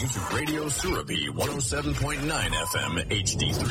listening to Radio Surabi 107.9 FM HD3.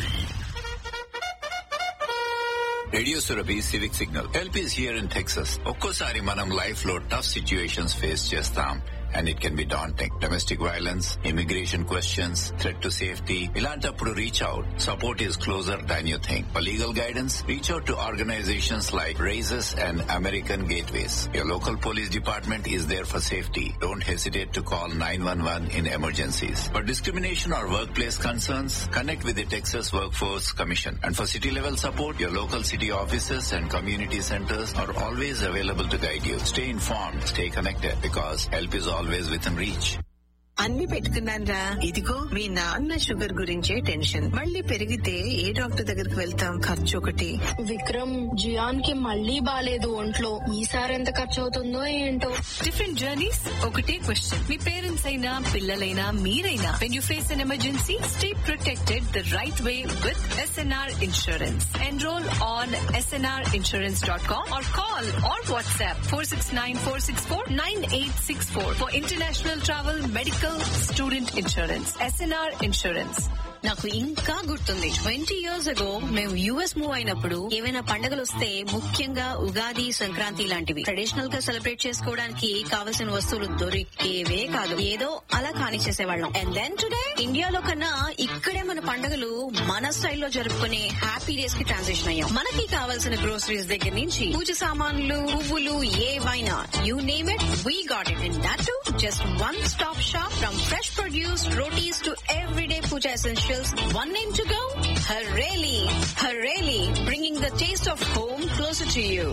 Radio Surabhi civic signal helps here in Texas ఒక్కోసారి మనం life లో tough situations face చేస్తాం and it can be daunting domestic violence immigration questions threat to safety ఇలాంటప్పుడు reach out support is closer than you think for legal guidance reach out to organisations like RAICES and American Gateways your local police department is there for safety don't hesitate to call nine one one in emergencies for discrimination or workplace concerns, connect with the Texas Workforce Commission. And for city level support, your local city offices and community centers are always available to guide you. Stay informed, stay connected because help is always within reach. అన్ని పెట్టుకున్నానరా ఇదిగో మీ నాన్న sugar గురించే tension మళ్ళీ పెరిగితే ఏ doctor దగ్గరికి వెళ్తాం ఖర్చు ఒకటి విక్రమ్ జియాన్ కి మళ్ళీ బాలేదు ఒంట్లో ఈసారి ఎంత ఖర్చు అవుతుందో ఏంటో డిఫరెంట్ జర్నీస్ ఒకటే క్వశ్చన్ మీ పేరెంట్స్ అయినా పిల్లలైనా మీరైనా when you face an emergency stay protected the right way with SNR insurance enrol on SNR insurance dot com or call or WhatsApp four six nine four six four nine eight six four for international travel medical student insurance SNR insurance నాకు ఇంకా గుర్తుంది twenty years ago మేము US move అయినప్పుడు ఏవైనా పండుగలు వస్తే ముఖ్యంగా ఉగాది సంక్రాంతి లాంటివి ట్రెడిషనల్ గా సెలబ్రేట్ చేసుకోవడానికి కావలసిన వస్తువులు దొరికేవే కాదు ఏదో అలా కానిచ్చేసేవాళ్ళం అండ్ దెన్ టుడే ఇండియాలో కన్నా ఇక్కడే మన పండుగలు మన స్టైల్లో జరుపుకునే హ్యాపీ డేస్ కి ట్రాన్సిషన్ అయ్యాం మనకి కావాల్సిన గ్రోసరీస్ దగ్గర నుంచి పూజ సామాన్లు పువ్వులు ఏవైనా you name it we got it in that too just one stop shop from fresh produce rotis to everyday puja essentials. One name to go? Hareli. Hareli, bringing the taste of home closer to you.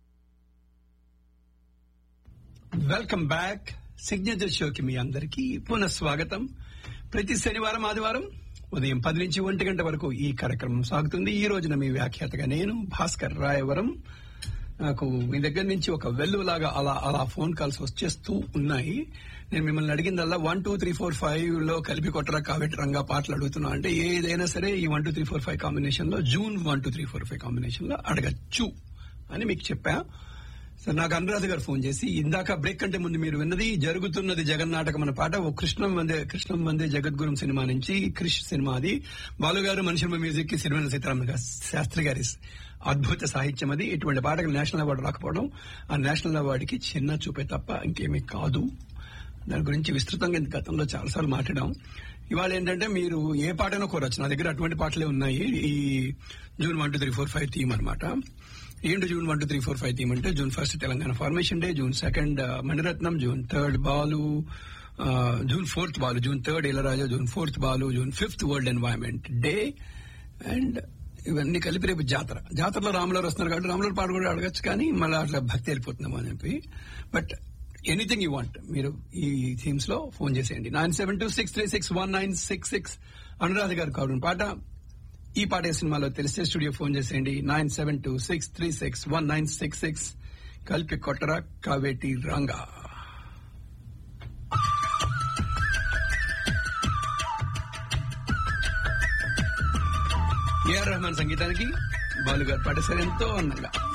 Welcome back signature షోకి మీ అందరికీ పునః స్వాగతం ప్రతి శనివారం ఆదివారం ఉదయం పది నుంచి ఒంటి గంట వరకు ఈ కార్యక్రమం సాగుతుంది ఈ రోజున మీ వ్యాఖ్యాతగా నేను భాస్కర్ రాయవరం నాకు మీ దగ్గర నుంచి ఒక వెల్లులాగా అలా అలా ఫోన్ కాల్స్ వచ్చేస్తూ ఉన్నాయి నేను మిమ్మల్ని అడిగిందల్లా one two three four five లో కలిపి కొట్టరా కాబట్టి రంగా పాటలు అడుగుతున్నా అంటే ఏదైనా సరే ఈ one two three four five combination లో June one two three four five combination లో అడగచ్చు అని మీకు చెప్పా సార్ నాకు అనురాధ గారు ఫోన్ చేసి ఇందాక బ్రేక్ కంటే ముందు మీరు విన్నది జరుగుతున్నది జగన్నాటకం అనే పాట ఓ కృష్ణం వందే కృష్ణం వందే జగద్గురం సినిమా నుంచి క్రిష్ సినిమా అది బాలు గారు మనిషిమ మ్యూజిక్ కి సిరివెల సీతారామ గారు శాస్త్రి గారి అద్భుత సాహిత్యం అది ఇటువంటి పాటకు నేషనల్ అవార్డు రాకపోవడం ఆ నేషనల్ అవార్డుకి చిన్న చూపే తప్ప ఇంకేమీ కాదు దాని గురించి విస్తృతంగా ఇంత గతంలో చాలాసార్లు మాట్లాడాం ఇవాళ ఏంటంటే మీరు ఏ పాటైనా కోరచ్చు నా దగ్గర అటువంటి పాటలే ఉన్నాయి ఈ June one two three four five theme అనమాట ఏంటి June one two three four five theme అంటే June first Telangana formation day June second Mani Ratnam June third Balu ఆ, June fourth Balu June third Ilaiyaraaja June fourth Balu June fifth world environment day and ఇవన్నీ కలిపి రేపు జాతర జాతరలో రాములవారు వస్తున్నారు కాబట్టి రాములవారు పాట కూడా అడగచ్చు కానీ మళ్ళీ అట్లా భక్తి వెళ్ళిపోతున్నాం అని చెప్పి బట్ ఎనీథింగ్ యూ వాంట్ మీరు ఈ థీమ్స్ లో ఫోన్ చేసేయండి nine seven two six three six one nine six six Anuradha garu కావడం పాట ఈ పాట ఏ సినిమాలో తెలిస్తే స్టూడియో ఫోన్ చేసేయండి nine seven two six three six one nine six six కలిపి కొట్టరా కావేటి రంగా ఏఆర్ రెహమాన్ సంగీతానికి బాలు గారు పాటేశారు ఎంతో అందంగా